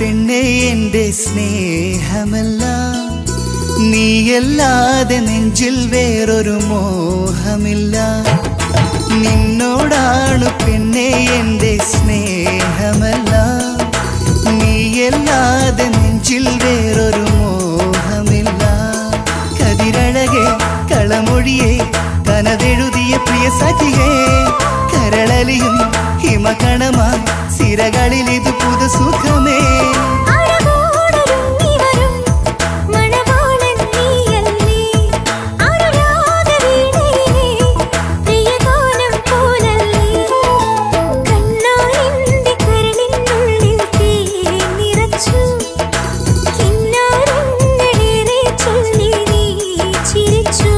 പെണ്ണെ എന്റെ സ്നേഹമല്ല നീയല്ലാതെ നെഞ്ചിൽ വേറൊരു മോഹമില്ല നിന്നോടാണ് പെണ്ണെ എന്റെ സ്നേഹമല്ല നീയല്ലാതെ നെഞ്ചിൽ വേറൊരു മോഹമില്ല കതിരഴകെ കളമൊഴിയെ കനവെഴുതിയ പ്രിയ സഖിയേ കരളലിയും ഹിമകണമാ സിരകളിൽ ഇത് പുതു സുഖമേ അഴകോടൊരുങ്ങി വരും മണവാളൻ നീയല്ലേ അനുരാഗവീണയിലെ പ്രിയഗാനം പോലല്ലേ കണ്ണാടിന്റെ കരളിനുള്ളിൽ തേൻ നിറച്ചു കിന്നാരങ്ങളേറെ ചൊല്ലി നീ ചിരിച്ചു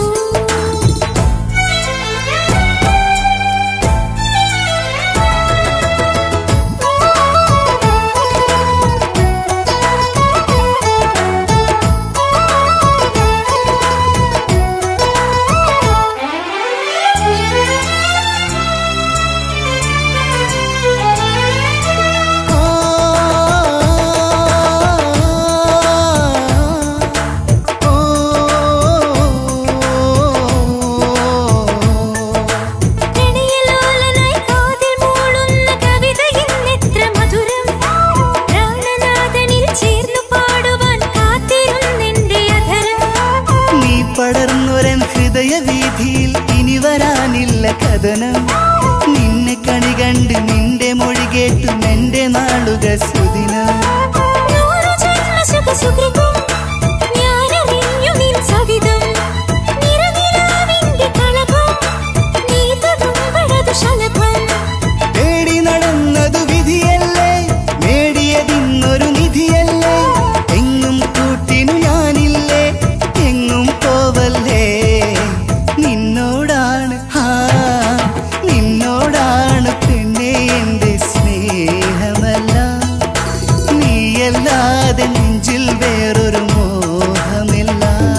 പ്രണയലോലനായി കാതിൽ മൂളുന്ന കവിതയിന്നെത്ര മധുരം പ്രാണനാഥനിൽ ചേർന്നു പാടുവാൻ കാത്തിരുന്നെന്റെ അധരം നീ പടർന്നൊരൻ ഹൃദയ വീതിയിൽ ഇനി വരാനില്ല കഥനം നിന്നെ കണി കണ്ട് നിന്റെ മൊഴി കേട്ടും എന്റെ നാളുകൾ സുദിനം നൂറു ജന്മ സുഖസുഖിതം ഞാനറിഞ്ഞു നിൻ സവിധം നിറനിലാവിന്റെ കളഭം നീ തൊടുമ്പഴതു ശലഭം തേടി നടന്നതു വിധിയല്ലേ നേടിയതിന്നൊരു നിധിയല്ലേ എങ്ങും കൂട്ടിനു ഞാനില്ലേ എങ്ങും പോവല്ലേ നിന്നോടാണ് ആ നിന്നോടാണ് പെണ്ണെ എന്റെ സ്നേഹമല്ല നീയല്ലാതെ നെഞ്ചിൽ വേറൊരു മോഹമില്ല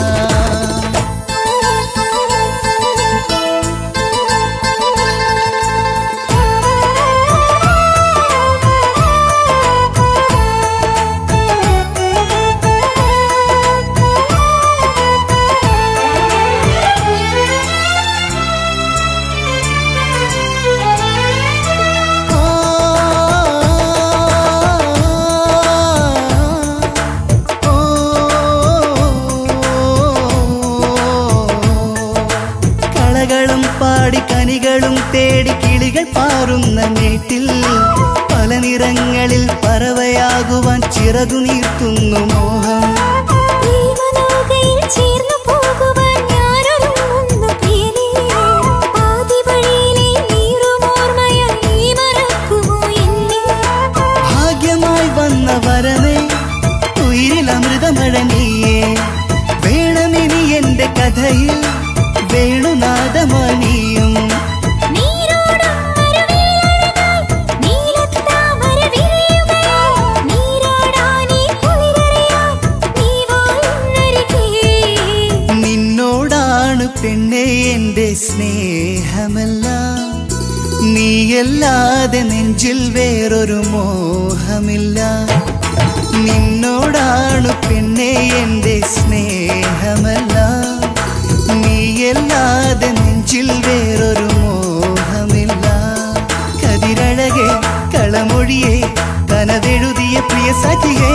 കളകളും പാടി കനികളും തേടി കിളികൾ പാറുന്ന മേട്ടിൽ പല നിറങ്ങളിൽ പറവയാകുവാൻ ചിറകു നീർത്തുന്നു മോഹം പ്രേമനൗകയിൽ ചേർന്നു പോകുവാൻ ഞാനൊരുങ്ങുന്നു പ്രിയനേ. പാതിവഴിയിലെ നീറുമോർമ്മയായി നീ മറക്കുമോ എന്നെ? ഭാഗ്യമായി വന്ന വരമേ ഉയിരിൽ അമൃതമഴ നീയേ വേണമിനി എന്റെ കഥയിൽ വേണുനാദമണിയും നീരോടും മരുവിലഴകായി നീലത്താമര വിരിയുകയായി. നീരാടാനീ കുളിരറിയാൻ നീ വാ എന്നരികേ. നിന്നോടാണ് പെണ്ണെ എന്റെ സ്നേഹമല്ല നീയല്ലാതെ നെഞ്ചിൽ വേറൊരു മോഹമില്ല നിന്നോടാണ് പെണ്ണെ എന്റെ സ്നേഹമല്ല നീയല്ലാതെ നെഞ്ചിൽ വേറൊരു മോഹമില്ല കതിരഴകെ കളമൊഴിയെ കനവെഴുതിയ പ്രിയ സഖിയേ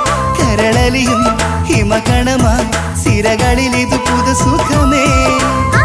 കരളലിയും ഹിമകണമാ സിരകളിൽ ഇത് പുതു സുഖമേ